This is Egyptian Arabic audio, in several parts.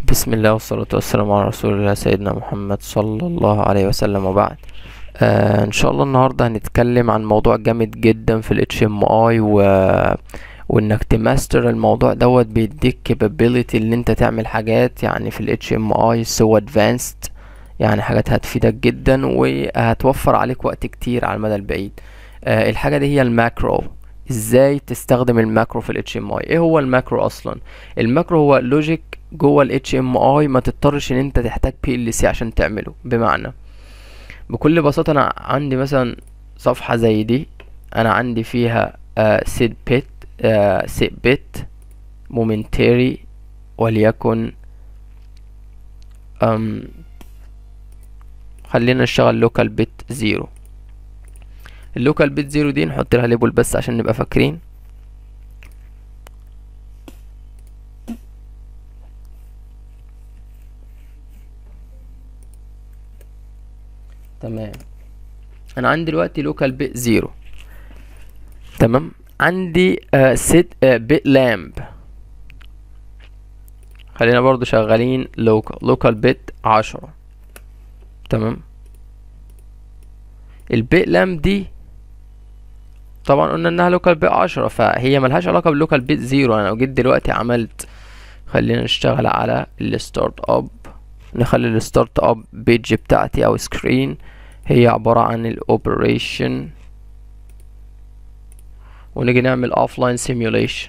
بسم الله والصلاة والسلام على رسول الله سيدنا محمد صلى الله عليه وسلم وبعد آه ان شاء الله النهاردة هنتكلم عن موضوع جامد جدا في ال HMI و وانك تماستر الموضوع دوت بيديك capability ان انت تعمل حاجات يعني في ال HMI so advanced يعني حاجات هتفيدك جدا وهتوفر عليك وقت كتير على المدى البعيد آه الحاجة دي هي الماكرو ازاي تستخدم الماكرو في ال HMI ايه هو الماكرو اصلا الماكرو هو لوجيك جوه ال HMI ما تضطرش ان انت تحتاج PLC عشان تعمله بمعنى بكل بساطة انا عندي مثلا صفحة زي دي انا عندي فيها سيت بيت سيت بيت مومنتري وليكن أم خلينا نشتغل لوكال بيت زيرو اللوكال بيت زيرو دي نحط لها ليبل بس عشان نبقى فاكرين تمام انا عندي دلوقتي لوكال بيت زيرو تمام عندي آه ست آه بيت لامب خلينا برضو شغالين لوكال لوكال بيت عشرة تمام البيت لامب دي طبعا قلنا انها لوكال بيت عشرة فهي ملهاش علاقة باللوكال بيت زيرو انا لو جيت دلوقتي عملت خلينا نشتغل على الستارت اب نخلي الستارت اب بيج بتاعتي او سكرين هي عبارة عن الاوبريشن ونيجي نعمل offline simulation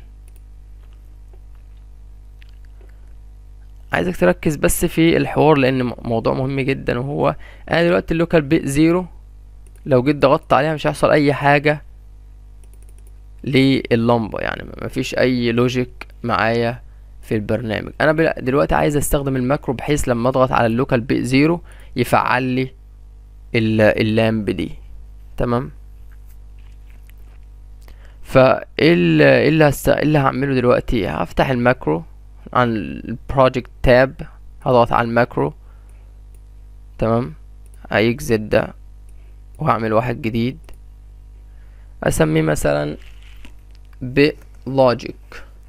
عايزك تركز بس في الحوار لان موضوع مهم جدا وهو انا دلوقتي اللوكال بيت زيرو لو جيت ضغطت عليها مش هيحصل اي حاجة لللمبة يعني مفيش اي لوجيك معايا في البرنامج انا دلوقتي عايز استخدم الماكرو بحيث لما اضغط على اللوكال بيت زيرو يفعل لي اللامب دي تمام فايه اللي هست... اللي هعمله دلوقتي هفتح الماكرو عن البروجكت تاب هضغط على الماكرو تمام هيكزت ده وهعمل واحد جديد اسميه مثلا بلوجيك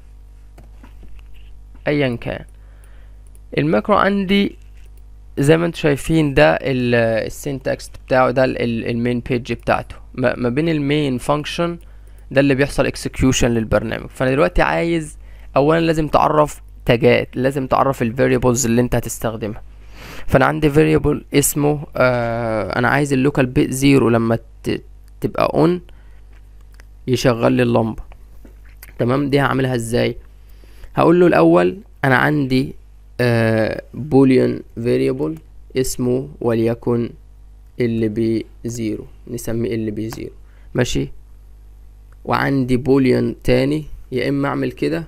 ايا كان الماكرو عندي زي ما انتم شايفين ده السينتاكس بتاعه ده المين بيج بتاعته ما بين المين فانكشن ده اللي بيحصل اكسكيوشن للبرنامج فانا دلوقتي عايز اولا لازم تعرف تاجات لازم تعرف الفاريبلز اللي انت هتستخدمها فانا عندي فاريبل اسمه آه انا عايز اللوكال بيت زيرو لما تبقى اون يشغل لي اللمبه تمام دي هعملها ازاي هقول له الاول انا عندي بوليان فاريبل اسمه وليكن ال بي زيرو نسميه ال بي زيرو ماشي وعندي بوليان تاني يا اما اعمل كده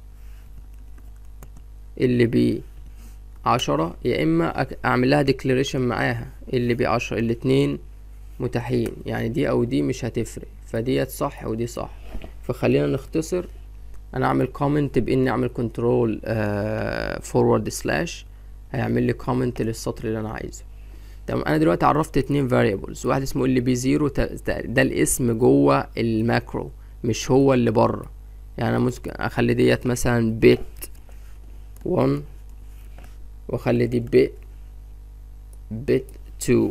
اللي بي عشرة يا اما اعمل لها ديكلاريشن معاها اللي بي عشرة الاتنين متاحين يعني دي او دي مش هتفرق فديت صح ودي صح فخلينا نختصر انا اعمل كومنت باني اعمل كنترول فورورد سلاش هيعمل لي كومنت للسطر اللي انا عايزه تمام انا دلوقتي عرفت اتنين variables واحد اسمه ال بي زيرو ده الاسم جوه الماكرو مش هو اللي بره يعني انا ممكن اخلي ديت مثلا بيت 1 واخلي دي بيت بيت 2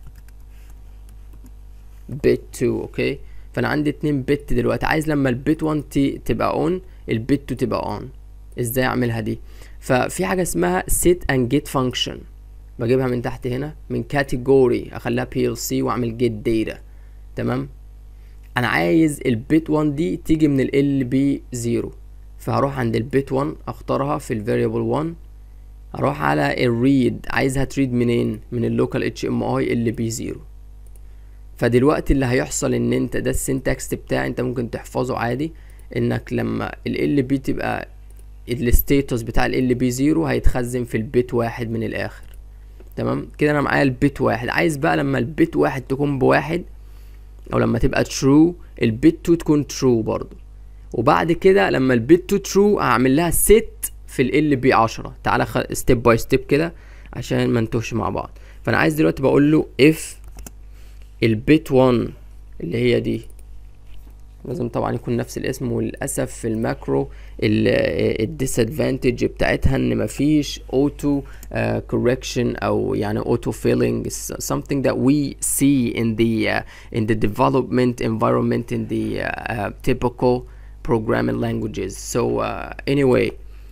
بيت 2 اوكي فانا عندي اتنين بت دلوقتي عايز لما البيت 1 تي تبقى اون البيت 2 تبقى اون ازاي اعملها دي ففي حاجه اسمها set and get function بجيبها من تحت هنا من category اخليها PLC واعمل get data تمام انا عايز البيت 1 دي تيجي من ال بي 0 فهروح عند البيت 1 اختارها في الفاريبل 1 اروح على الريد عايزها تريد منين من اللوكال اتش ام اي ال بي 0 فدلوقتي اللي هيحصل ان انت ده السنتكست بتاعي انت ممكن تحفظه عادي انك لما ال بي تبقى الستيتس بتاع ال بي 0 هيتخزن في البيت واحد من الاخر تمام كده انا معايا البيت واحد عايز بقى لما البيت واحد تكون بواحد او لما تبقى ترو البيت 2 تكون ترو برضو وبعد كده لما البيت 2 ترو هعمل لها ست في ال بي 10 تعالى ستيب باي ستيب كده عشان ما نتوهش مع بعض فانا عايز دلوقتي بقول له if البيت 1 اللي هي دي لازم طبعا يكون نفس الاسم وللاسف في الماكرو الديسادفانتج بتاعتها ان مفيش اوتو كوركشن او يعني اوتو فيلينج something that we see in the uh, in the development environment in the uh, uh, typical programming languages so uh, anyway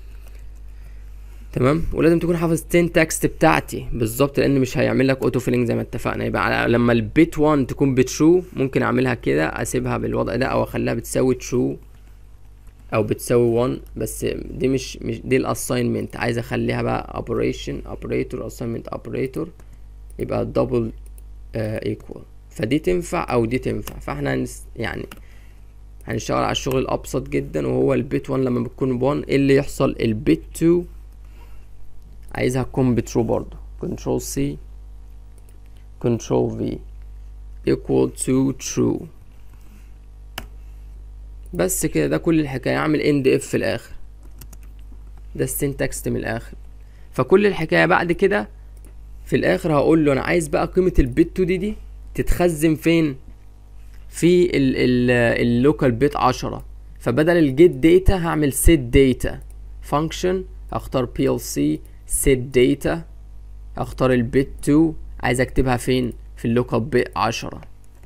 تمام ولازم تكون حافظ 10 تكست بتاعتي بالظبط لان مش هيعمل لك اوتو فيلينج زي ما اتفقنا يبقى على- لما البيت 1 تكون بترو ممكن اعملها كده اسيبها بالوضع ده او اخليها بتساوي ترو او بتساوي 1 بس دي مش مش دي الاساينمنت عايز اخليها بقى اوبريشن اوبريتور اساينمنت اوبريتور يبقى دبل ايكوال فدي تنفع او دي تنفع فاحنا هنس يعني هنشتغل على الشغل الابسط جدا وهو البيت 1 لما بتكون ب 1 ايه اللي يحصل البيت 2 عايزها تكون بترو برضه كنترول سي كنترول في equal to true بس كده ده كل الحكاية اعمل end if في الاخر ده السنتكست من الاخر فكل الحكاية بعد كده في الاخر هقول له انا عايز بقى قيمة البيت 2 دي دي تتخزن فين في ال ال اللوكال بيت 10 فبدل الجيت داتا هعمل set data function اختار plc set data اختار البيت 2 عايز اكتبها فين في اللوكال بيت 10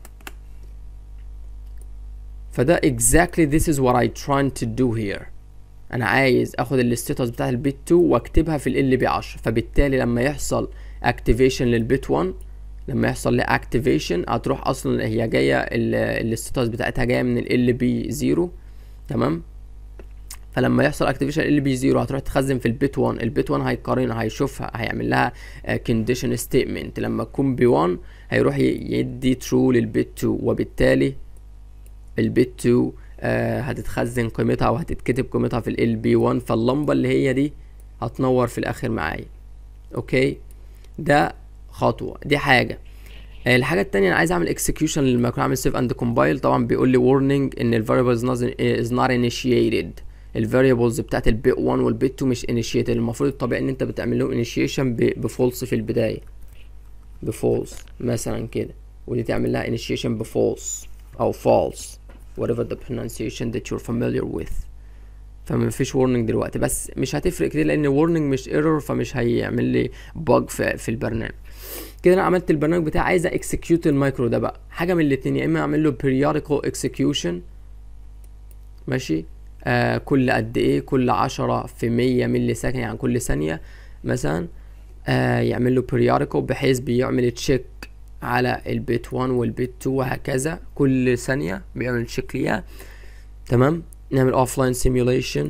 فده exactly this is what I trying to do here انا عايز اخد الستاتس بتاعت البيت 2 واكتبها في ال بي 10 فبالتالي لما يحصل activation للبيت 1 لما يحصل لها activation هتروح اصلا هي جايه الستاتس بتاعتها جايه من ال بي 0 تمام فلما يحصل اكتيفيشن ال بي 0 هتروح تخزن في البيت 1 البيت 1 هيقارنها هيشوفها هيعمل لها كونديشن ستيتمنت لما تكون ب 1 هيروح ي- يدي ترو للبيت 2 وبالتالي البيت 2 آه هتتخزن قيمتها او هتتكتب قيمتها في ال بي 1 فاللمبه اللي هي دي هتنور في الاخر معايا اوكي ده خطوه دي حاجه آه، الحاجه التانية انا عايز اعمل اكسكيوشن للمايكرو اعمل سيف اند كومبايل طبعا بيقول لي warning ان الفاريبلز is not initiated الفاريبلز بتاعت البيت 1 والبيت 2 مش initiated المفروض الطبيعي ان انت بتعمل لهم initiation بفولس في البدايه بفولس مثلا كده ودي تعمل لها initiation بفولس او false whatever the pronunciation that you're familiar with فما فيش warning دلوقتي بس مش هتفرق كتير لان warning مش error فمش هيعمل لي bug في, في البرنامج كده انا عملت البرنامج بتاعي عايز اكسكيوت المايكرو ده بقى حاجه من الاتنين يا اما اعمل له periodical execution ماشي آه كل قد ايه كل عشرة في مية ملي سكند يعني كل ثانية مثلا آه يعمل له periodical بحيث بيعمل تشيك على البيت 1 والبيت 2 وهكذا كل ثانية بيعمل تشيك ليها تمام نعمل اوفلاين سيميوليشن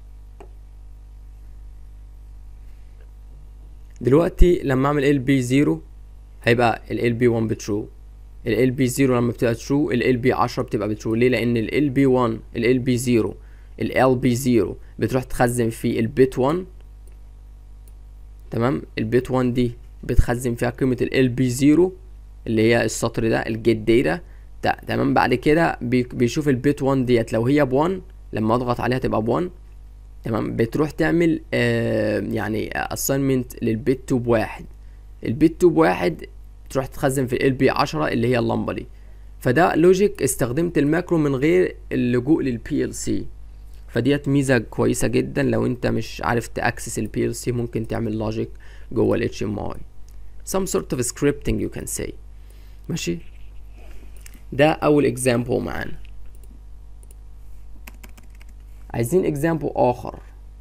دلوقتي لما اعمل ال بي 0 هيبقى ال بي 1 بترو ال بي 0 لما بتبقى ترو ال بي 10 بتبقى بترو ليه لان ال بي 1 ال بي 0 ال بي 0 بتروح تخزن في البيت 1 تمام البيت 1 دي بتخزن فيها قيمه ال بي 0 اللي هي السطر ده الجيت داتا تمام بعد كده بي- بيشوف البيت 1 ديت لو هي ب 1 لما اضغط عليها تبقى ب 1 تمام بتروح تعمل آه يعني اساينمنت للبيت 2 بواحد البيت 2 بواحد تروح تخزن في ال بي 10 اللي هي اللمبه دي فده لوجيك استخدمت الماكرو من غير اللجوء للبي ال سي فديت ميزه كويسه جدا لو انت مش عارف تاكسس البي ال سي ممكن تعمل لوجيك جوه ال اتش ام اي some sort of scripting you can say ماشي ده اول اكزامبل معانا عايزين اكزامبل اخر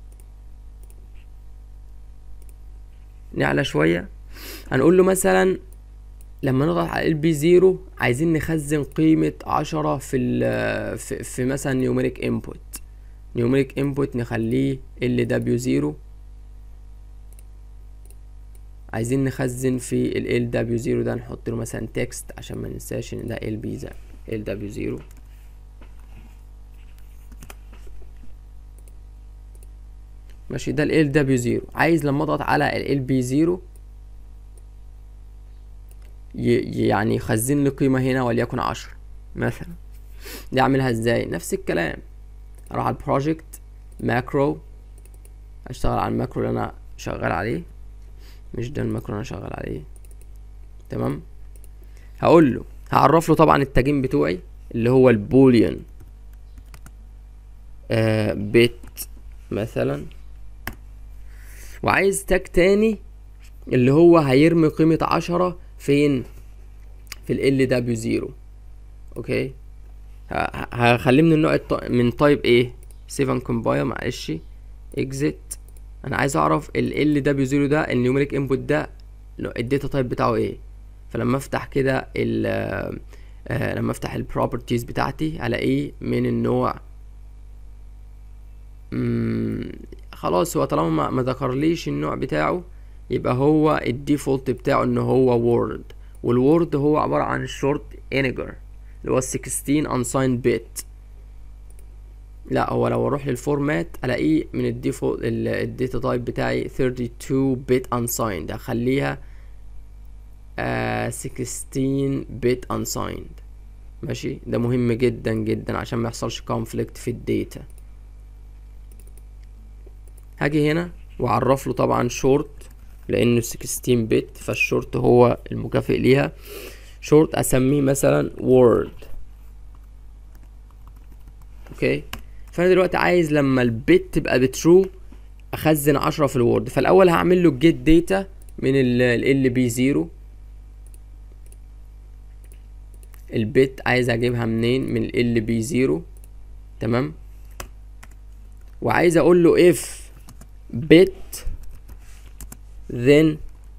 نعلى شويه هنقول له مثلا لما نضغط على ال بي 0 عايزين نخزن قيمة عشرة في ال في, في مثلا نيوميريك انبوت نيوميريك انبوت نخليه ال دبليو 0 عايزين نخزن في ال ال دبليو 0 ده نحط له مثلا تكست عشان ما ننساش ان ده ال بي ال دبليو 0 ماشي ده ال دبليو 0 عايز لما اضغط على ال بي 0 ي- يعني يخزن لي قيمة هنا وليكن عشرة مثلا دي اعملها ازاي نفس الكلام اروح على البروجكت ماكرو اشتغل على الماكرو اللي انا شغال عليه مش ده الماكرو اللي انا شغال عليه تمام هقول له هعرف له طبعا التاجين بتوعي اللي هو البوليان آه بت مثلا وعايز تاج تاني اللي هو هيرمي قيمة عشرة فين في ال دبليو زيرو اوكي ه- هخليه من النوع الط... من تايب ايه سيف اند كومبايل معلش اكزيت انا عايز اعرف ال ال دبليو زيرو ده النيوميريك انبوت ده لو الداتا تايب بتاعه ايه فلما افتح كده ال آه لما افتح البروبرتيز بتاعتي هلاقيه من النوع مم، خلاص هو طالما ما- ما ذكرليش النوع بتاعه يبقى هو الديفولت بتاعه ان هو وورد والوورد هو عبارة عن شورت انيجر اللي هو 16 unsigned bit لا هو لو اروح للفورمات الاقيه من الديفولت الداتا تايب بتاعي 32 bit unsigned هخليها آه 16 bit unsigned ماشي ده مهم جدا جدا عشان ما يحصلش conflict في الداتا هاجي هنا واعرف له طبعا شورت لانه 16 بت فالشورت هو المكافئ ليها شورت اسميه مثلا word اوكي فانا دلوقتي عايز لما البت تبقى بترو اخزن عشرة في الوورد فالاول هعمل له get data من ال بي 0 البت عايز اجيبها منين من ال بي 0 تمام وعايز اقول له if bit then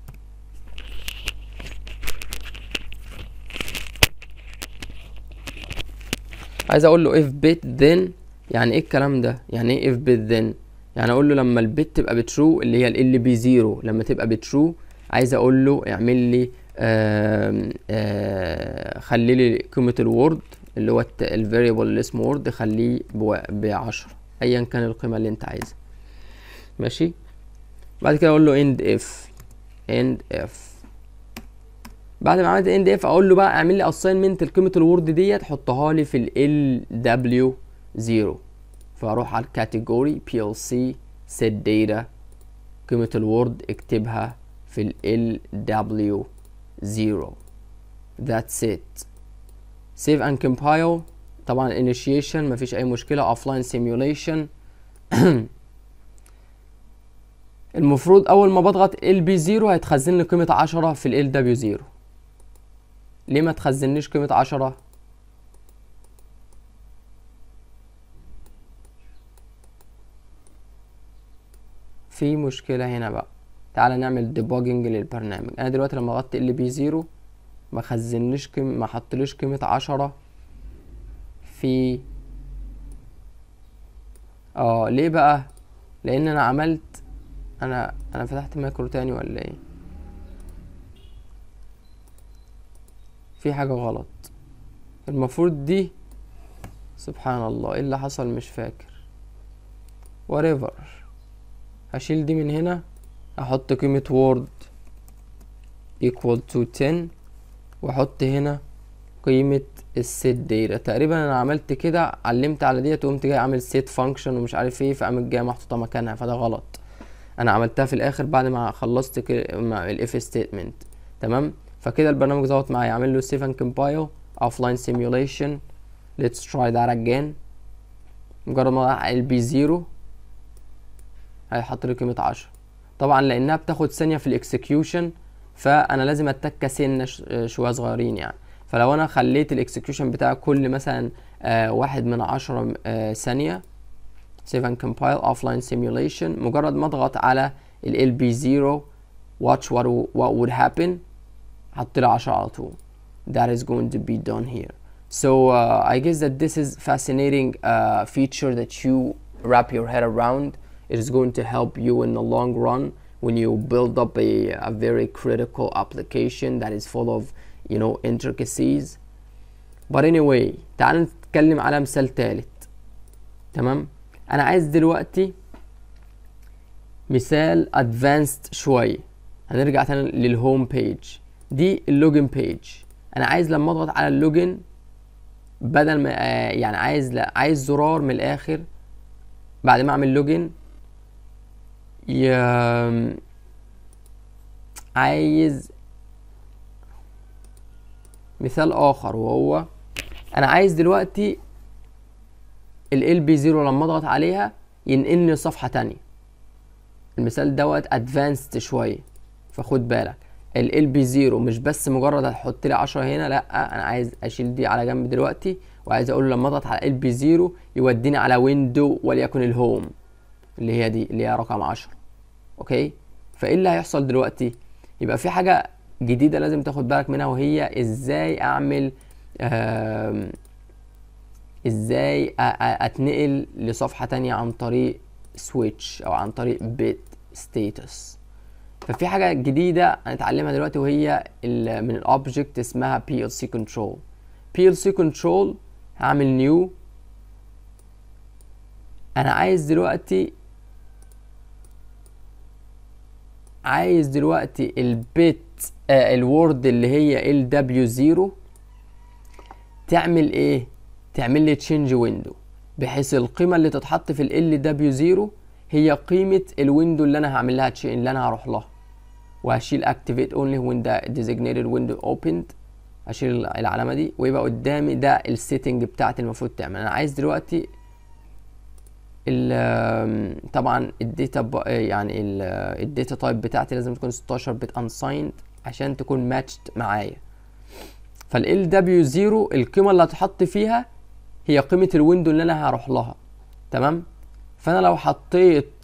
عايز اقول له if bit then يعني ايه الكلام ده يعني ايه if bit then يعني اقول له لما البت تبقى بترو اللي هي ال بي 0 لما تبقى بترو عايز اقول له اعمل لي آم، آه خلي لي قيمه الوورد اللي هو الفاريبل اللي اسمه وورد خليه ب 10 ايا كان القيمه اللي انت عايزها ماشي بعد كده اقول له end if end if بعد ما عملت end if اقول له بقى اعمل لي assignment لقيمه الوورد ديت حطها لي في ال LW 0 فاروح على الكاتيجوري PLC set data قيمه الوورد اكتبها في ال LW 0 that's it save and compile طبعا initiation مفيش اي مشكله offline simulation المفروض اول ما بضغط ال بي 0 هيتخزن لي قيمه 10 في ال دبليو 0 ليه ما تخزنليش قيمه 10 في مشكله هنا بقى تعالى نعمل ديباجنج للبرنامج انا دلوقتي لما ضغطت ال بي 0 ما خزنليش قيمه ما حطليش قيمه 10 في اه ليه بقى لان انا عملت انا انا فتحت ماكرو تاني ولا ايه في حاجة غلط المفروض دي سبحان الله ايه اللي حصل مش فاكر whatever هشيل دي من هنا احط قيمة word equal to 10 واحط هنا قيمة السيت داتا تقريبا انا عملت كده علمت على ديت وقمت جاي عامل سيت فانكشن ومش عارف ايه فقامت جايه محطوطه مكانها فده غلط انا عملتها في الاخر بعد ما خلصت مع الاف ستيتمنت تمام فكده البرنامج ظبط معايا اعمل له سيف اند كومبايل اوفلاين سيميوليشن ليتس تراي ذات اجين مجرد ما البي زيرو هيحط لي قيمه 10 طبعا لانها بتاخد ثانيه في الاكسكيوشن فانا لازم اتك سنه شويه صغيرين يعني فلو انا خليت الاكسكيوشن بتاعي كل مثلا آه واحد من عشرة آه ثانيه save and compile offline simulation مجرد ما اضغط على ال LB0 watch what, what would happen حط لي 10 على طول that is going to be done here so uh, I guess that this is fascinating uh, feature that you wrap your head around it is going to help you in the long run when you build up a, a very critical application that is full of you know intricacies but anyway تعال نتكلم على مثال تالت تمام انا عايز دلوقتي مثال ادفانسد شويه هنرجع تاني للهوم بيج دي اللوجن بيج انا عايز لما اضغط على اللوجن بدل ما آه يعني عايز لا عايز زرار من الاخر بعد ما اعمل لوجن ي... عايز مثال اخر وهو انا عايز دلوقتي ال بي 0 لما اضغط عليها ينقلني لصفحه تانية المثال دوت ادفانسد شويه فخد بالك ال بي 0 مش بس مجرد هتحط لي 10 هنا لا انا عايز اشيل دي على جنب دلوقتي وعايز اقول له لما اضغط على ال بي 0 يوديني على ويندو وليكن الهوم اللي هي دي اللي هي رقم 10 اوكي فايه اللي هيحصل دلوقتي يبقى في حاجه جديده لازم تاخد بالك منها وهي ازاي اعمل ازاي اتنقل لصفحه تانية عن طريق سويتش او عن طريق بيت ستاتس ففي حاجه جديده هنتعلمها دلوقتي وهي من الاوبجكت اسمها PLC control PLC control هعمل نيو انا عايز دلوقتي عايز دلوقتي البيت آه الوورد اللي هي ال دبليو 0 تعمل ايه تعمل لي تشينج ويندو بحيث القيمه اللي تتحط في ال دبليو 0 هي قيمه الويندو اللي انا هعمل لها اللي انا هروح لها وهشيل اكتيفيت اونلي when the designated window opened هشيل العلامه دي ويبقى قدامي ده السيتنج بتاعتي المفروض تعمل انا عايز دلوقتي ال طبعا الداتا يعني الداتا تايب بتاعتي لازم تكون 16 بت unsigned عشان تكون ماتشد معايا فال دبليو 0 القيمه اللي هتحط فيها هي قيمه الويندو اللي انا هروح لها تمام فانا لو حطيت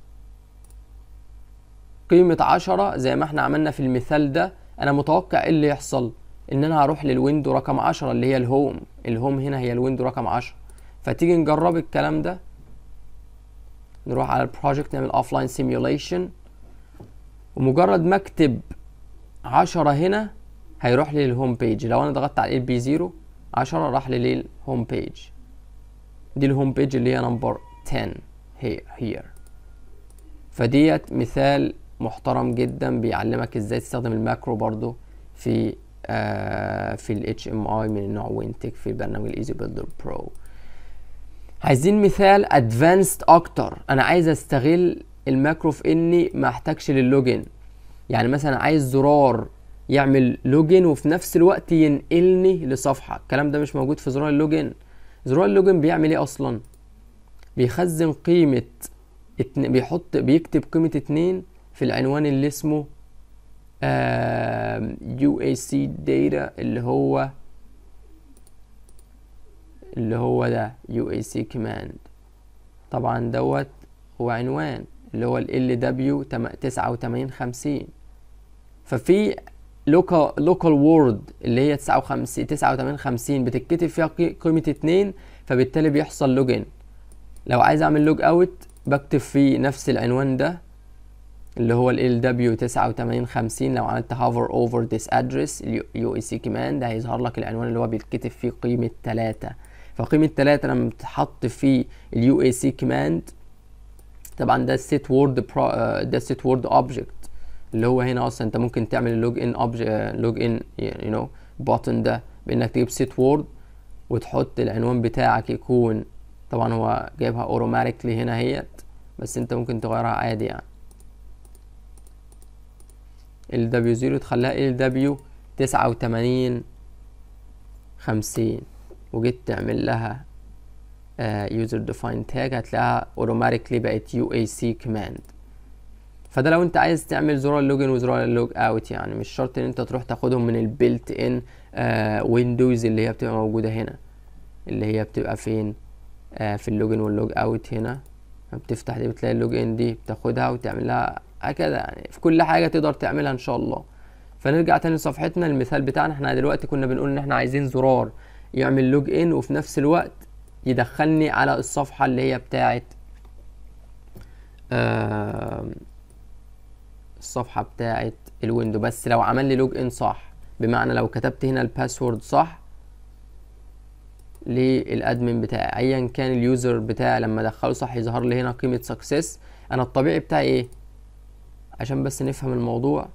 قيمة عشرة زي ما احنا عملنا في المثال ده انا متوقع ايه اللي يحصل ان انا هروح للويندو رقم عشرة اللي هي الهوم الهوم هنا هي الويندو رقم عشرة فتيجي نجرب الكلام ده نروح على البروجكت نعمل اوفلاين سيميوليشن ومجرد ما اكتب عشرة هنا هيروح لي للهوم بيج لو انا ضغطت على ال بي 0 10 راح لي للهوم بيج دي الهوم بيج اللي هي نمبر 10 هي هير فديت مثال محترم جدا بيعلمك ازاي تستخدم الماكرو برضو في آه في ال HMI من النوع وينتك في برنامج الايزي بيلدر برو عايزين مثال ادفانسد اكتر انا عايز استغل الماكرو في اني ما احتاجش للوجن يعني مثلا عايز زرار يعمل لوجن وفي نفس الوقت ينقلني لصفحه الكلام ده مش موجود في زرار اللوجن زرار اللوجن بيعمل ايه اصلا بيخزن قيمه اتن... بيحط بيكتب قيمه اتنين في العنوان اللي اسمه يو اي سي داتا اللي هو اللي هو ده يو اي سي كوماند طبعا دوت هو عنوان اللي هو ال دبليو تسعة وتمانين خمسين ففي لوكال لوكال وورد اللي هي تسعة وخمسين تسعة وتمانين خمسين بتتكتب فيها قيمة اتنين فبالتالي بيحصل لوجن لو عايز اعمل لوج اوت بكتب فيه نفس العنوان ده اللي هو ال دبليو تسعة وتمانين خمسين لو عملت hover over this address اليو اي سي كمان ده هيظهر لك العنوان اللي هو بيتكتب فيه قيمة تلاتة فقيمة تلاتة لما بتحط في اليو اي سي كماند طبعا ده السيت وورد ده السيت وورد اوبجكت اللي هو هنا اصلا انت ممكن تعمل اللوج ان لوج ان يو نو بوتن ده بانك تجيب سيت وورد وتحط العنوان بتاعك يكون طبعا هو جايبها اوتوماتيكلي هنا اهيت بس انت ممكن تغيرها عادي يعني ال دبليو زيرو تخليها ال دبليو تسعة وتمانين خمسين وجيت تعمل لها يوزر ديفاين تاج هتلاقيها اوتوماتيكلي بقت يو اي سي كوماند فده لو انت عايز تعمل زرار اللوجن وزرار اللوج اوت يعني مش شرط ان انت تروح تاخدهم من البيلت ان ويندوز اللي هي بتبقى موجوده هنا اللي هي بتبقى فين آه في اللوجن واللوج اوت هنا بتفتح دي بتلاقي اللوج ان دي بتاخدها وتعمل لها هكذا يعني في كل حاجه تقدر تعملها ان شاء الله فنرجع تاني لصفحتنا المثال بتاعنا احنا دلوقتي كنا بنقول ان احنا عايزين زرار يعمل لوج ان وفي نفس الوقت يدخلني على الصفحه اللي هي بتاعت آه الصفحه بتاعت الويندو بس لو عمل لي لوج ان صح بمعنى لو كتبت هنا الباسورد صح للادمن بتاعي ايا كان اليوزر بتاعي لما ادخله صح يظهر لي هنا قيمه سكسس انا الطبيعي بتاعي ايه عشان بس نفهم الموضوع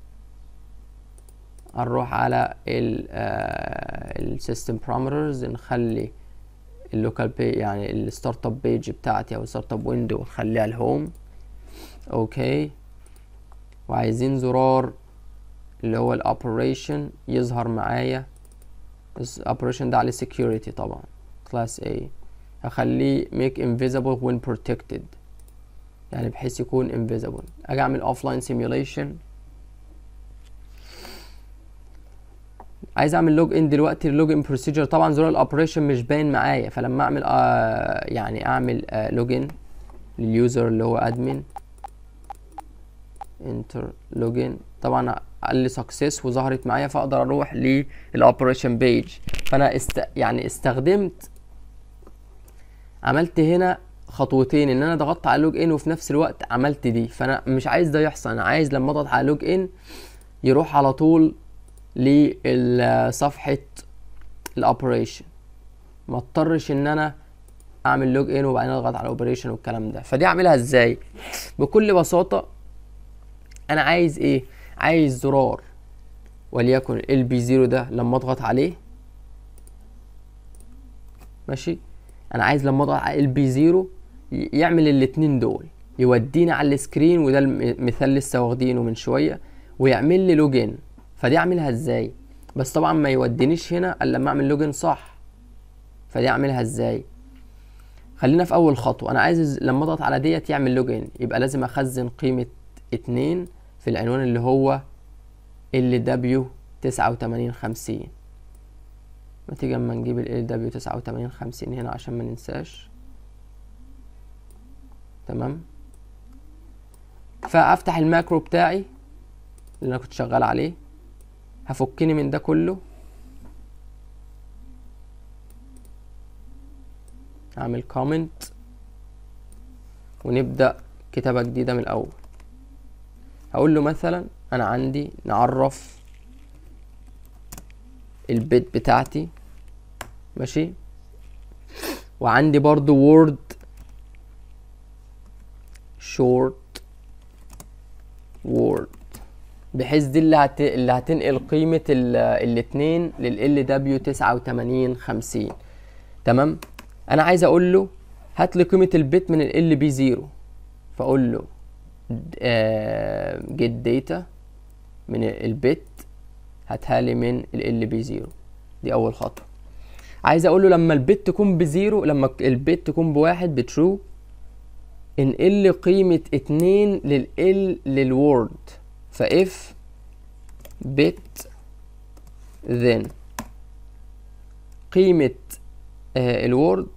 هنروح على السيستم بارامترز نخلي اللوكال بي يعني الستارت اب بيج بتاعتي او الستارت اب ويندو نخليها الهوم اوكي وعايزين زرار اللي هو الاوبريشن يظهر معايا الاوبريشن ده عليه security طبعا كلاس A هخليه make invisible when protected يعني بحيث يكون invisible اجي اعمل offline simulation عايز اعمل لوج ان دلوقتي اللوج ان بروسيجر طبعا زرار الاوبريشن مش باين معايا فلما اعمل آه يعني اعمل آه لوج ان لليوزر اللي هو ادمن انتر لوج ان طبعا قال لي سكسس وظهرت معايا فاقدر اروح للاوبريشن بيج فانا است يعني استخدمت عملت هنا خطوتين ان انا ضغطت على لوج ان وفي نفس الوقت عملت دي فانا مش عايز ده يحصل انا عايز لما اضغط على لوج ان يروح على طول لصفحه الاوبريشن ما اضطرش ان انا اعمل لوج ان وبعدين اضغط على الاوبريشن والكلام ده فدي اعملها ازاي بكل بساطه انا عايز ايه عايز زرار وليكن ال بي 0 ده لما اضغط عليه ماشي انا عايز لما اضغط على ال بي 0 يعمل الاتنين دول يوديني على السكرين وده المثال لسه واخدينه من شويه ويعمل لي لوجن فدي اعملها ازاي بس طبعا ما يودينيش هنا الا لما اعمل لوجن صح فدي اعملها ازاي خلينا في اول خطوه انا عايز لما اضغط على ديت يعمل لوجن يبقى لازم اخزن قيمه اتنين في العنوان اللي هو ال دبليو تسعة وتمانين خمسين ما تيجي اما نجيب ال دبليو تسعة وتمانين خمسين هنا عشان ما ننساش تمام فافتح الماكرو بتاعي اللي انا كنت شغال عليه هفكني من ده كله اعمل كومنت ونبدأ كتابة جديدة من الأول هقول له مثلا أنا عندي نعرف البيت بتاعتي ماشي وعندي برضو وورد شورت وورد بحيث دي اللي, هت... اللي هتنقل قيمة ال... الاتنين لل دبليو تسعة وتمانين خمسين تمام انا عايز اقول له هات لي قيمة البيت من ال بي زيرو فاقول له جيت داتا من البيت هاتها لي من ال بي زيرو دي اول خطوة عايز اقول له لما البيت تكون بزيرو لما البيت تكون بواحد بترو انقل قيمة اتنين لل للوورد فاف bit then قيمة آه الوورد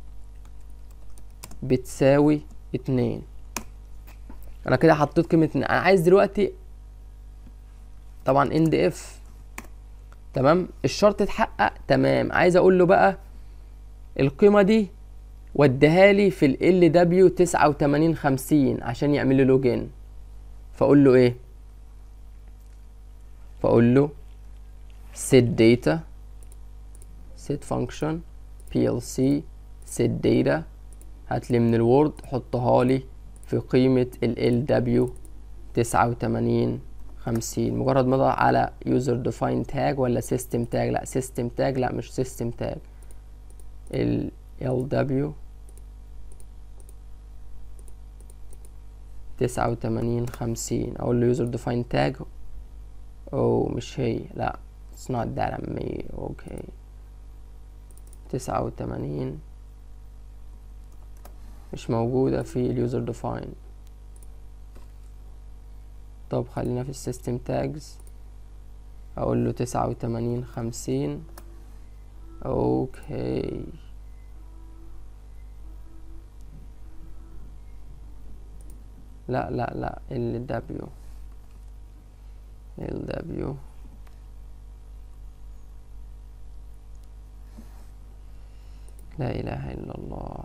بتساوي اتنين انا كده حطيت قيمة اتنين انا عايز دلوقتي طبعا end if تمام الشرط اتحقق تمام عايز اقول له بقى القيمة دي وديها لي في ال دبليو تسعة وتمانين خمسين عشان يعمل لي لوجين فاقول له ايه فاقول له set data set function plc set data هات لي من الوورد حطها لي في قيمة ال lw تسعة وتمانين خمسين مجرد ما اضغط على user defined tag ولا system tag لا system tag لا مش system tag ال lw تسعة وتمانين خمسين اقول له user defined tag او مش هي لا it's not that I'm me okay تسعة وتمانين مش موجودة في اليوزر ديفاين طب خلينا في السيستم تاجز اقول له تسعة وتمانين خمسين اوكي لا لا لا ال دبليو ال دبليو لا اله الا الله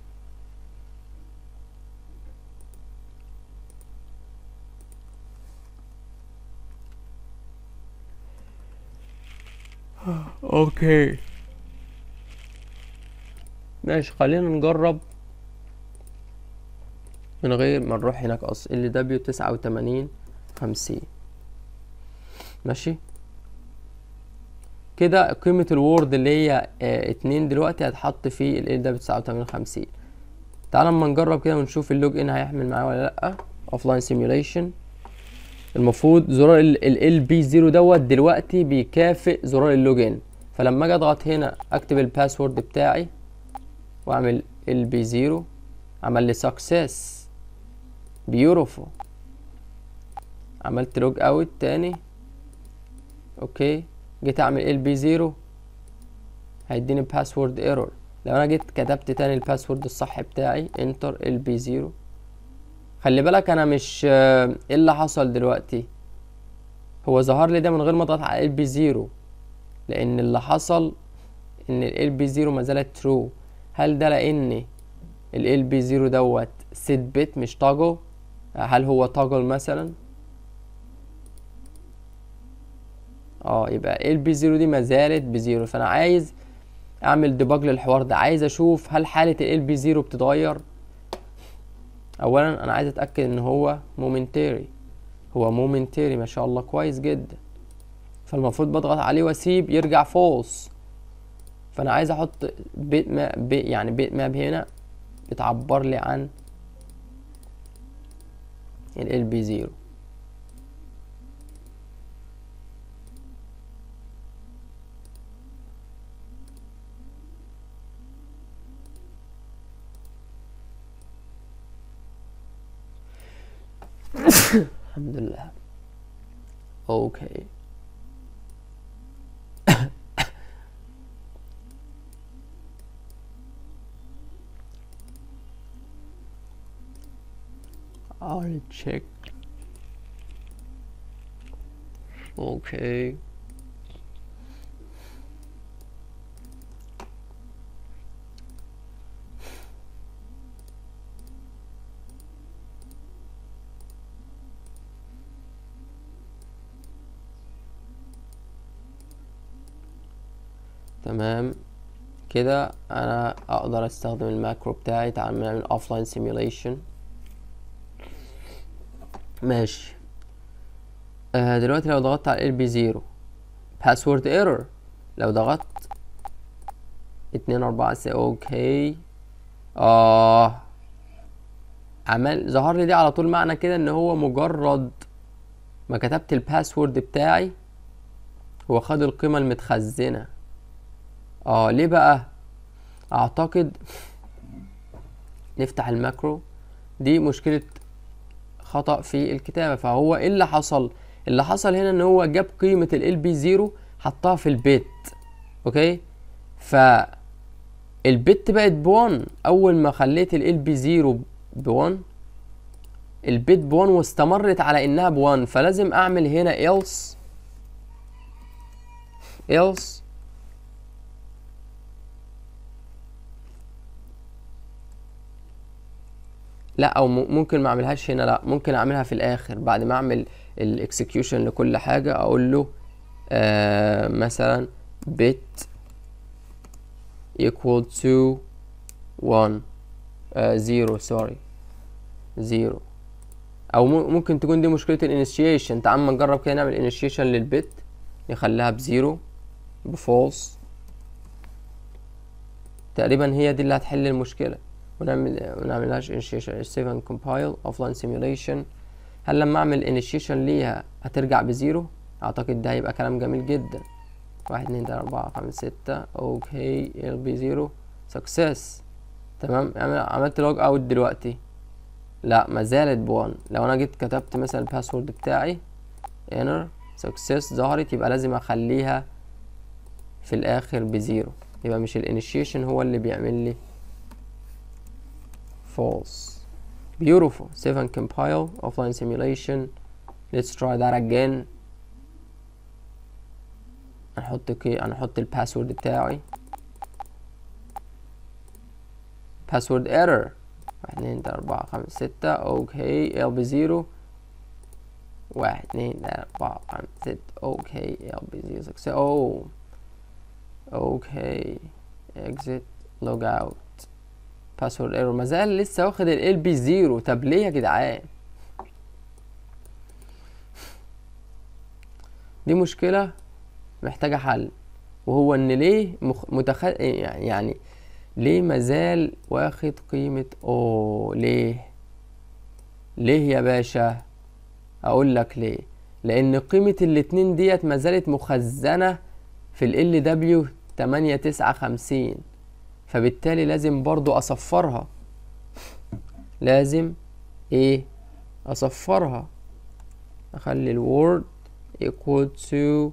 اوكي ماشي خلينا نجرب من غير ما نروح هناك اصلا ال دبليو تسعة وتمانين خمسين ماشي كده قيمة الوورد اللي هي اه اتنين دلوقتي هتحط في ال دبليو تسعة وتمانين خمسين تعال اما نجرب كده ونشوف اللوج ان هيحمل معايا ولا لأ اوفلاين سيميوليشن المفروض زرار ال بي 0 دوت دلوقتي بيكافئ زرار اللوجين فلما اجي اضغط هنا اكتب الباسورد بتاعي واعمل ال بي زيرو عمل لي سكسس بيوتيفول عملت لوج اوت تاني اوكي جيت اعمل ال بي زيرو هيديني باسورد ايرور لو انا جيت كتبت تاني الباسورد الصح بتاعي انتر ال بي زيرو خلي بالك انا مش ايه اللي حصل دلوقتي هو ظهر لي ده من غير ما اضغط على ال بي زيرو لان اللي حصل ان ال بي زيرو ما زالت ترو هل ده لان ال بي زيرو دوت سيت بت مش تاجل هل هو تاجل مثلا اه يبقى ال بي زيرو دي ما زالت بزيرو فانا عايز اعمل ديباج للحوار ده عايز اشوف هل حاله ال بي زيرو بتتغير اولا انا عايز اتاكد ان هو مومنتري هو مومنتري ما شاء الله كويس جدا فالمفروض بضغط عليه واسيب يرجع فولس فانا عايز احط بيت ماب يعني بيت ماب هنا بتعبر لي عن ال بي زيرو الحمد لله اوكي I'll check okay تمام كده انا اقدر استخدم الماكرو بتاعي تعال نعمل offline simulation ماشي آه دلوقتي لو ضغطت على ال بي زيرو باسورد ايرور لو ضغطت اتنين اربعة سي اوكي اه عمل ظهر لي دي على طول معنى كده ان هو مجرد ما كتبت الباسورد بتاعي هو خد القيمة المتخزنة اه ليه بقى اعتقد نفتح الماكرو دي مشكلة خطأ في الكتابة فهو ايه اللي حصل اللي حصل هنا ان هو جاب قيمة ال بي زيرو حطها في البيت اوكي ف البت بقت بوان اول ما خليت ال بي زيرو بوان البيت بوان واستمرت على انها بوان فلازم اعمل هنا else else لا او ممكن ما اعملهاش هنا لا ممكن اعملها في الاخر بعد ما اعمل الاكسكيوشن لكل حاجه اقول له آه مثلا bit equal to 1 آه zero sorry zero او ممكن تكون دي مشكله الانيشيشن تعال ما نجرب كده نعمل انيشيشن للبت نخليها بزيرو بفولس تقريبا هي دي اللي هتحل المشكله ونعمل ونعملهاش initiation save and compile offline simulation هل لما اعمل initiation ليها هترجع بزيرو اعتقد ده هيبقى كلام جميل جدا واحد اتنين تلاته اربعة خمسة ستة اوكي ال بي زيرو سكسس تمام عملت لوج اوت دلوقتي لا ما زالت بوان لو انا جيت كتبت مثلا الباسورد بتاعي انر سكسس ظهرت يبقى لازم اخليها في الاخر بزيرو يبقى مش الانيشيشن هو اللي بيعمل لي false beautiful save and compile offline simulation let's try that again هنحط كي هنحط الباسورد بتاعي password error واحد اتنين تلاتة أربعة خمسة ستة اوكي ال بي زيرو واحد اتنين تلاتة أربعة خمسة ستة اوكي ال بي زيرو سكس او اوكي exit log out باسورد ايرور مازال لسه واخد ال بي زيرو طب ليه يا جدعان دي مشكله محتاجه حل وهو ان ليه مخ... متخ... يعني ليه مازال واخد قيمه اوه ليه ليه يا باشا اقول لك ليه لان قيمه الاتنين ديت مازالت مخزنه في ال دبليو 8 9 50 فبالتالي لازم برضو اصفرها لازم ايه اصفرها اخلي الوورد equal to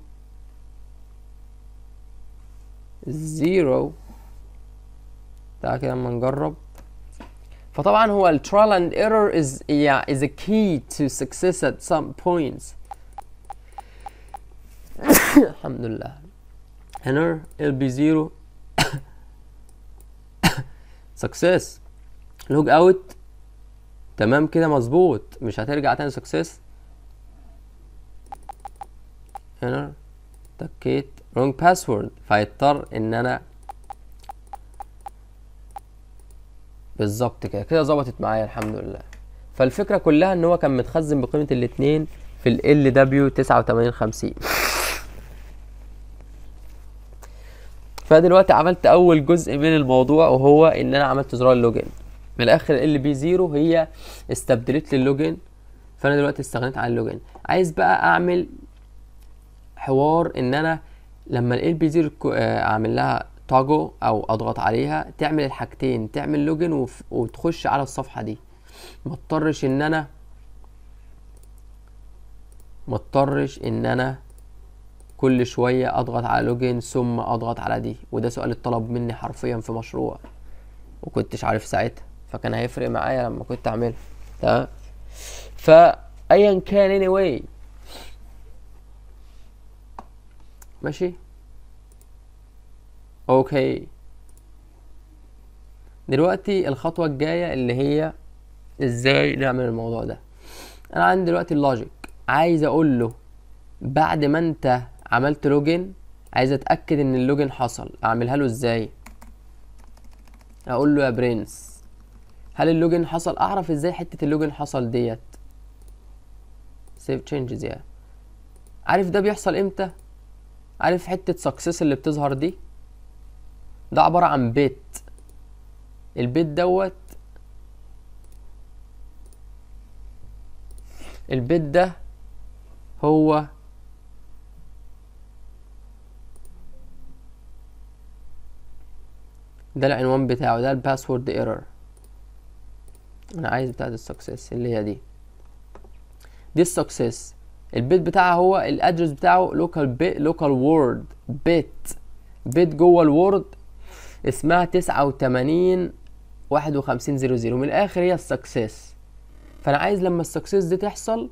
zero تعال كده اما نجرب فطبعا هو ال trial and error is yeah is a key to success at some points الحمد لله هنا LB0 success log out تمام كده مظبوط مش هترجع تاني success هنا تكيت wrong password فهيضطر ان انا بالظبط كده كده ظبطت معايا الحمد لله فالفكره كلها ان هو كان متخزن بقيمه الاتنين في ال دبليو 8950 فدلوقتي عملت اول جزء من الموضوع وهو ان انا عملت زرار اللوجن من الاخر ال بي 0 هي استبدلت لي اللوجن فانا دلوقتي استغنيت عن اللوجن عايز بقى اعمل حوار ان انا لما ال بي 0 اعمل لها تاجو او اضغط عليها تعمل الحاجتين تعمل لوجن وف... وتخش على الصفحه دي ما اضطرش ان انا ما اضطرش ان انا كل شويه اضغط على لوجن ثم اضغط على دي وده سؤال اتطلب مني حرفيا في مشروع وكنتش عارف ساعتها فكان هيفرق معايا لما كنت اعملها تمام فايا كان anyway ماشي اوكي دلوقتي الخطوة الجاية اللي هي ازاي نعمل الموضوع ده انا عندي دلوقتي اللوجيك عايز اقول له بعد ما انت عملت لوجن عايز اتاكد ان اللوجن حصل اعملها له ازاي اقول له يا برنس هل اللوجن حصل اعرف ازاي حته اللوجن حصل ديت سيف تشينجز يعني عارف ده بيحصل امتى عارف حته سكسس اللي بتظهر دي ده عباره عن بيت البيت دوت البيت ده هو ده العنوان بتاعه ده الباسورد ايرور انا عايز بتاعت السكسس اللي هي دي دي السكسس البيت بتاعها هو الادرس بتاعه لوكال بيت لوكال وورد بيت بيت جوه الوورد اسمها تسعة وتمانين واحد وخمسين زيرو زيرو من الاخر هي السكسس فانا عايز لما السكسس دي تحصل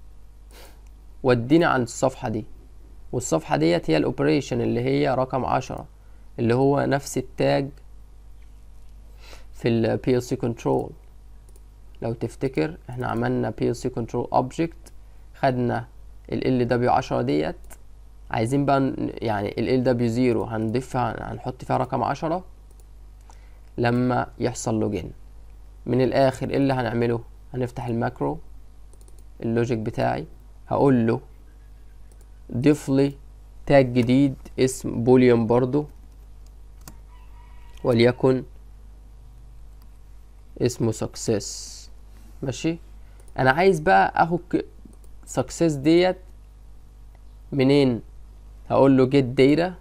وديني عند الصفحة دي والصفحة ديت هي الاوبريشن اللي هي رقم عشرة اللي هو نفس التاج في ال PLC control لو تفتكر احنا عملنا PLC control object خدنا ال LW10 ديت عايزين بقى يعني ال LW0 هنضيفها هنحط فيها رقم عشرة لما يحصل لوجين من الاخر ايه اللي هنعمله هنفتح الماكرو اللوجيك بتاعي هقول له ضيف لي تاج جديد اسم بوليون برضو وليكن اسمه سكسس ماشي انا عايز بقى اخد سكسس ديت منين هقول له get data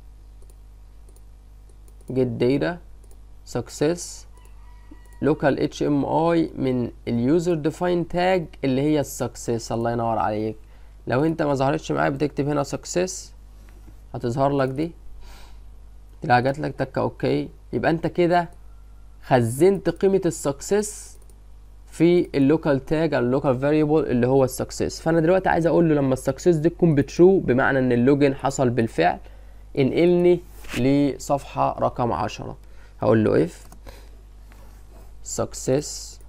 get data success local HMI من اليوزر ديفاين تاج اللي هي السكسس الله ينور عليك لو انت ما ظهرتش معايا بتكتب هنا سكسس هتظهر لك دي تلاقي جات لك تكه اوكي يبقى انت كده خزنت قيمه السكسس في اللوكال تاج او اللوكال فاريبل اللي هو السكسس فانا دلوقتي عايز اقول له لما السكسس دي تكون بترو بمعنى ان اللوجن حصل بالفعل انقلني لصفحه رقم عشرة هقول له if success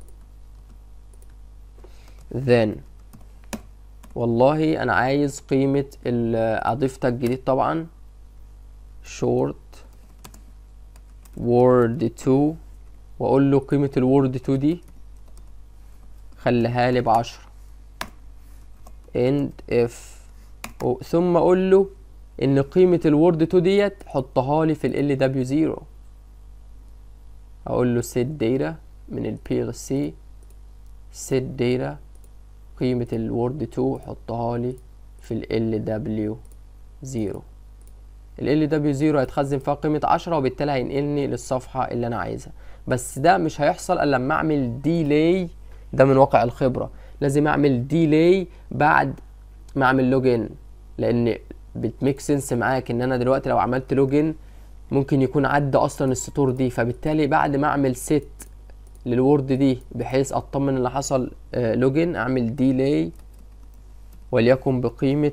then والله انا عايز قيمه اضيف تاج جديد طبعا short word 2 واقول له قيمه الوورد 2 دي خليها لي بعشرة end if ثم اقول له ان قيمة الوورد 2 ديت حطها لي في ال LW0 اقول له set data من ال PLC set data قيمة الوورد 2 حطها لي في ال LW0 ال دبليو 0 هيتخزن فيها قيمه 10 وبالتالي هينقلني للصفحه اللي انا عايزها بس ده مش هيحصل الا لما اعمل ديلي ده من واقع الخبره لازم اعمل ديلي بعد ما اعمل لوجين لان بتميك سنس معاك ان انا دلوقتي لو عملت لوجين ممكن يكون عدى اصلا السطور دي فبالتالي بعد ما اعمل ست للورد دي بحيث اطمن اللي حصل آه لوجين اعمل ديلي وليكن بقيمة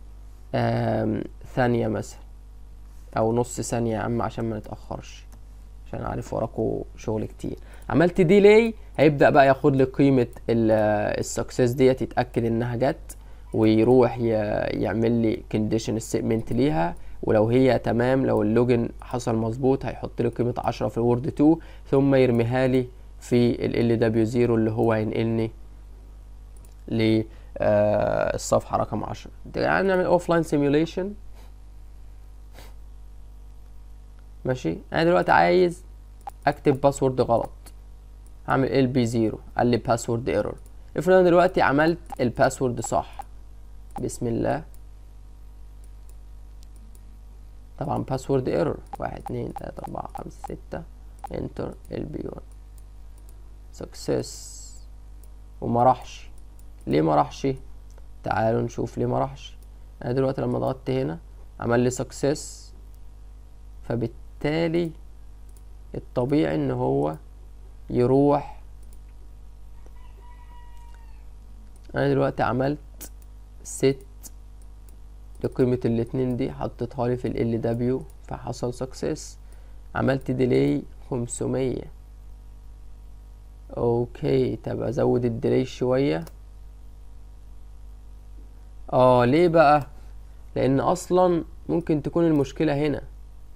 ثانية مثلا او نص ثانية يا عم عشان ما نتأخرش عشان عارف وراكوا شغل كتير عملت ديلي هيبدأ بقى ياخد لي قيمة السكسس ديت يتأكد انها جت ويروح يعمل لي كونديشن ستيتمنت ليها ولو هي تمام لو اللوجن حصل مظبوط هيحط لي قيمة عشرة في الوورد 2 ثم يرميها لي في ال دبليو 0 اللي هو هينقلني للصفحة رقم 10 يعني نعمل اوف لاين سيميوليشن ماشي انا دلوقتي عايز اكتب باسورد غلط هعمل ال بي 0 قال لي باسورد ايرور افرض انا دلوقتي عملت الباسورد صح بسم الله طبعا باسورد ايرور واحد اتنين تلاتة اربعة خمسة ستة انتر ال بي 1 سكسس وما راحش ليه ما راحش تعالوا نشوف ليه ما راحش انا دلوقتي لما ضغطت هنا عمل لي سكسس فبالتالي الطبيعي ان هو يروح انا دلوقتي عملت ست لقيمة الاتنين دي حطيتها لي في ال دبليو فحصل سكسس عملت ديلي خمسمية اوكي طب ازود الديلي شوية اه ليه بقى لان اصلا ممكن تكون المشكلة هنا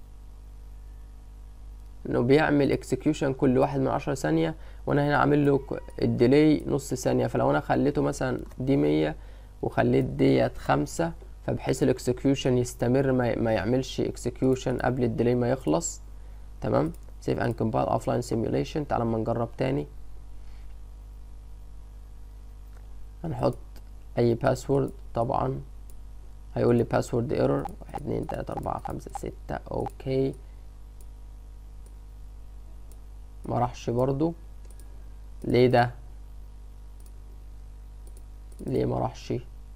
انه بيعمل اكسكيوشن كل واحد من عشرة ثانية وانا هنا عامل له الديلي نص ثانية فلو انا خليته مثلا دي مية وخليت ديت خمسة فبحيث الاكسكيوشن يستمر ما, ما يعملش اكسكيوشن قبل الديلي ما يخلص تمام سيف اند كومبايل اوفلاين سيميوليشن تعال اما نجرب تاني هنحط اي باسورد طبعا هيقول لي باسورد ايرور واحد اتنين تلاتة اربعة خمسة ستة اوكي ما راحش برضو ليه ده ليه ما راحش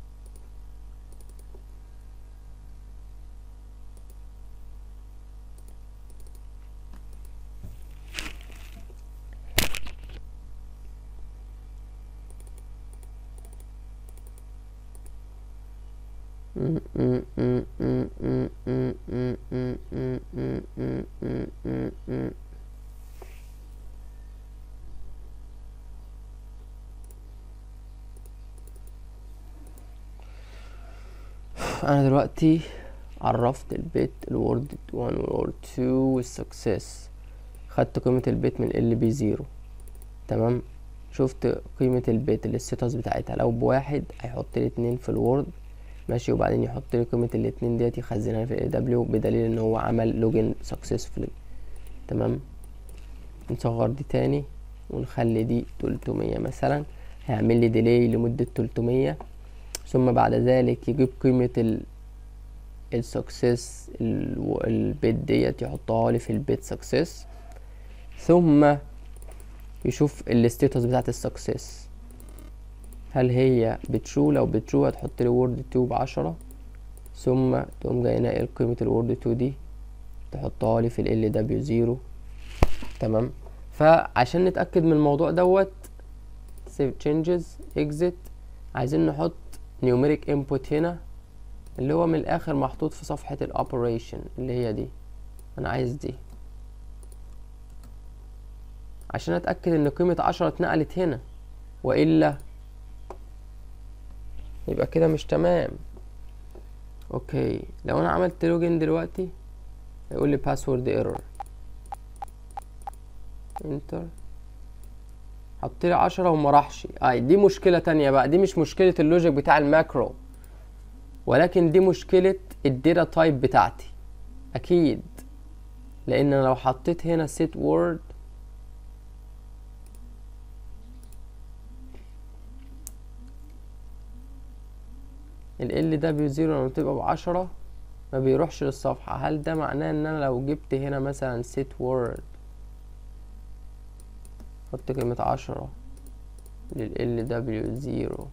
انا دلوقتي عرفت البيت الوورد 1 والوورد 2 والسكسس خدت قيمة البيت من ال بي 0 تمام شفت قيمة البيت الستاتس بتاعتها لو بواحد هيحط لي اتنين في الوورد ماشي وبعدين يحط لي قيمة الاتنين ديت يخزنها في ال دبليو بدليل ان هو عمل لوجن سكسسفولي تمام نصغر دي تاني ونخلي دي تلتمية مثلا هيعمل لي ديلي لمدة تلتمية ثم بعد ذلك يجيب قيمة ال السكسس البيت ديت يحطها لي في البيت سكسس ثم يشوف الستيتس بتاعت السكسس هل هي بترو لو بترو هتحط لي وورد 2 بعشرة ثم تقوم جاي ناقل قيمة الوورد 2 دي تحطها لي في ال دبليو 0 تمام فعشان نتأكد من الموضوع دوت save changes exit عايزين نحط numeric input هنا اللي هو من الاخر محطوط في صفحة الاوبريشن اللي هي دي انا عايز دي عشان اتأكد ان قيمة عشرة اتنقلت هنا والا يبقى كده مش تمام اوكي لو انا عملت لوجن دلوقتي هيقول لي باسورد ايرور انتر حط لي عشرة وما راحش اي دي مشكلة تانية بقى دي مش مشكلة اللوجيك بتاع الماكرو ولكن دي مشكلة الداتا تايب بتاعتي اكيد لان انا لو حطيت هنا set word ال دبليو 0 لما بتبقى بعشرة ما بيروحش للصفحة هل ده معناه ان انا لو جبت هنا مثلا set word حط كلمة عشرة لل LW زيرو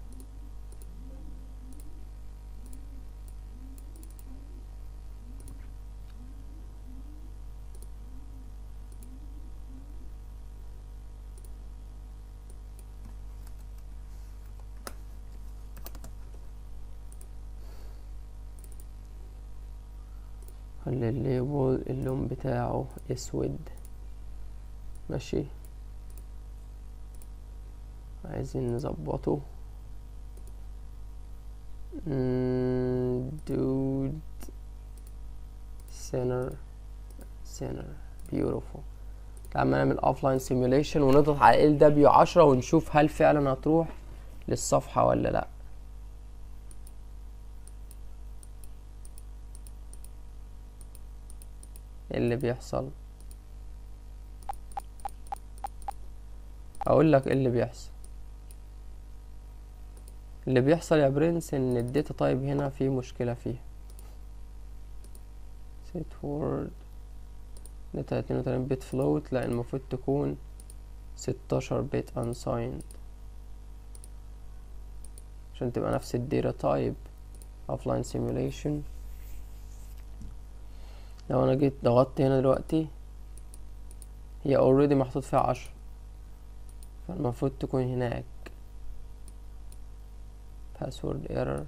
خلي الليبل اللون بتاعه اسود ماشي عايزين نظبطه دود center center beautiful تعال نعمل offline simulation ونضغط على LW10 ونشوف هل فعلا هتروح للصفحة ولا لأ ايه اللي بيحصل اقول لك ايه اللي بيحصل اللي بيحصل يا برنس ان الداتا تايب هنا في مشكلة فيها set word داتا 32 بت float لا المفروض تكون 16 بت unsigned عشان تبقى نفس الداتا تايب offline simulation لو انا جيت ضغطت هنا دلوقتي هي already محطوط فيها عشرة فالمفروض تكون هناك password error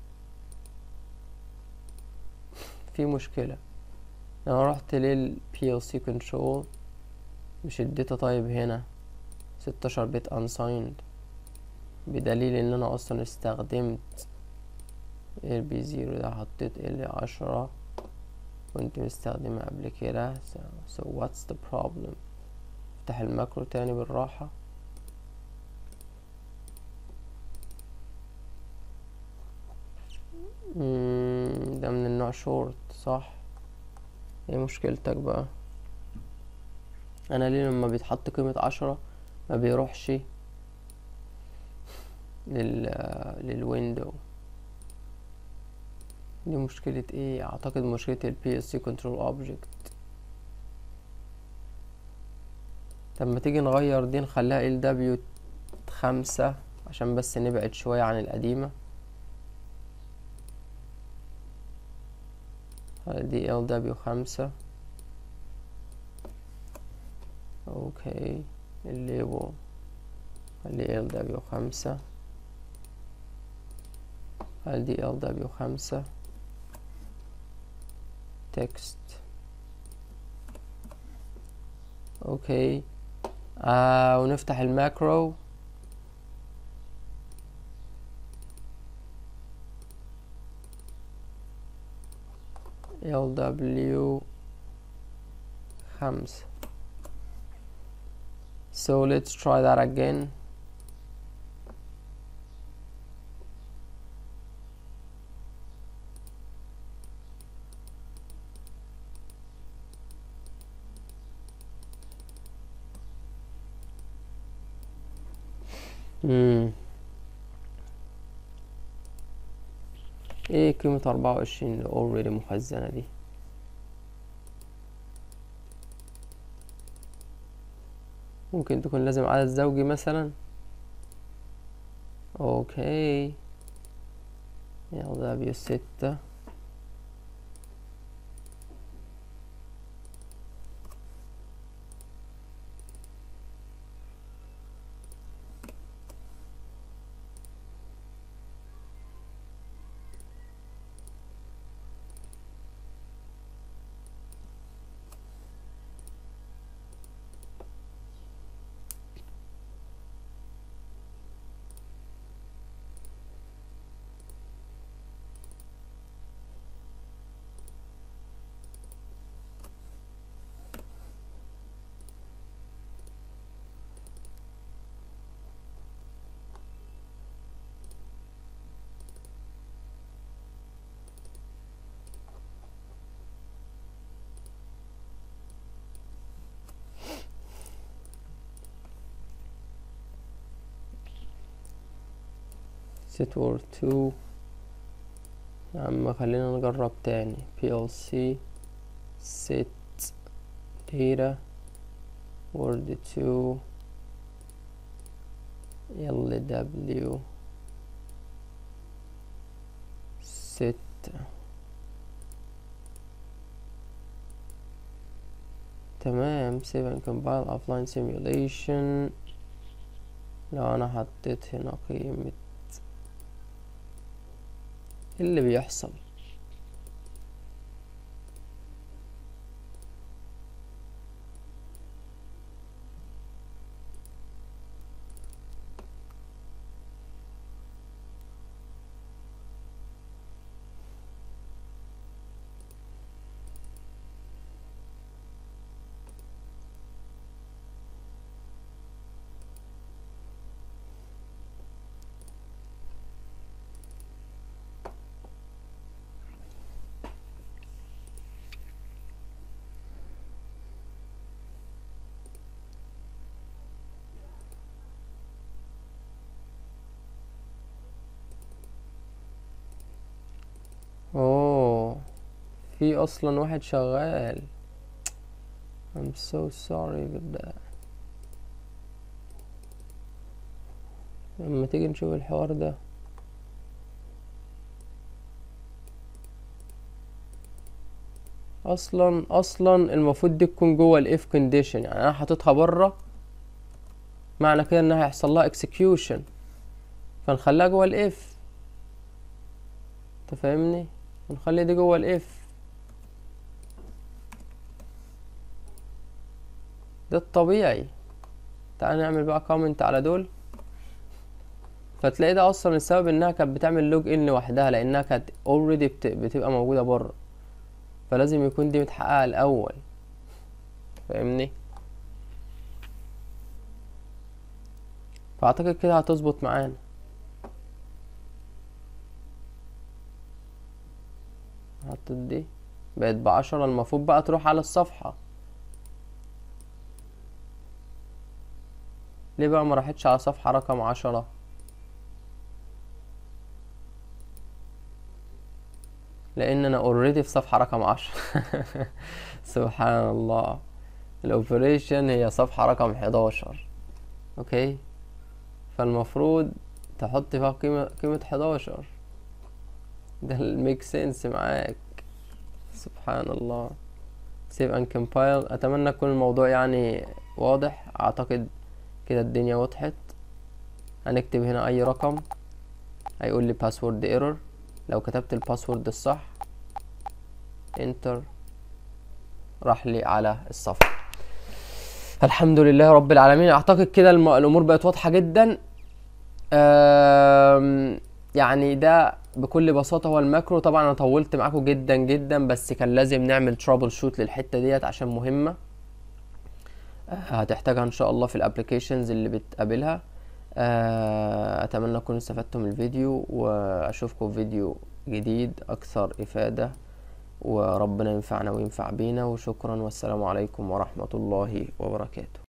في مشكلة لو رحت لل PLC control مش الداتا تايب هنا ستاشر بت unsigned بدليل ان انا اصلا استخدمت ال بي زيرو ده حطيت ال عشرة كنت مستخدمها قبل كده so, so what's the problem افتح الماكرو تاني بالراحة مم، ده من النوع شورت صح ايه مشكلتك بقى انا ليه لما بيتحط قيمة عشرة ما بيروحش لل للويندو دي مشكلة ايه اعتقد مشكلة ال PLC control object طب ما تيجي نغير دي نخليها LW خمسة عشان بس نبعد شوية عن القديمة دي LW خمسة اوكي الليبل خلي LW خمسة خلي دي LW خمسة text اوكي آه ونفتح الماكرو LW خمسة so let's try that again مم. ايه قيمة أربعة وعشرين اللي already مخزنة دي ممكن تكون لازم عدد زوجي مثلا اوكي يلا بيو ستة set word 2 يا عم خلينا نجرب تاني PLC set data word 2 LW set تمام save and compile offline simulation لو انا حطيت هنا قيمة ايه اللي بيحصل اوه في اصلا واحد شغال I'm so sorry with that لما تيجي نشوف الحوار ده اصلا اصلا المفروض دي تكون جوه الاف كونديشن يعني انا حاططها بره معنى كده انها هيحصل لها اكسكيوشن فنخليها جوه الاف انت فاهمني ونخلي دي جوه الاف ده الطبيعي تعال نعمل بقى كومنت على دول فتلاقي ده اصلا السبب انها كانت بتعمل لوج ان لوحدها لانها كانت اوريدي بتبقى موجوده بره فلازم يكون دي متحققه الاول فاهمني فاعتقد كده هتظبط معانا حطيت دي بقت بعشرة المفروض بقى تروح على الصفحة ليه بقى ما راحتش على صفحة رقم عشرة لان انا اوريدي في صفحة رقم عشرة سبحان الله الاوبريشن هي صفحة رقم حداشر اوكي فالمفروض تحط فيها قيمة قيمة حداشر ده الميك سنس معاك سبحان الله سيف ان كومبايل اتمنى يكون الموضوع يعني واضح اعتقد كده الدنيا وضحت هنكتب هنا اي رقم هيقول لي باسورد ايرور لو كتبت الباسورد الصح انتر راح لي على الصفحة الحمد لله رب العالمين اعتقد كده الم- الامور بقت واضحة جدا أم، يعني ده بكل بساطة هو الماكرو طبعا انا طولت معاكم جدا جدا بس كان لازم نعمل ترابل شوت للحتة ديت عشان مهمة آه، هتحتاجها ان شاء الله في الابليكيشنز اللي بتقابلها آه، اتمنى تكونوا استفدتم من الفيديو واشوفكم في فيديو جديد اكثر افادة وربنا ينفعنا وينفع بينا وشكرا والسلام عليكم ورحمة الله وبركاته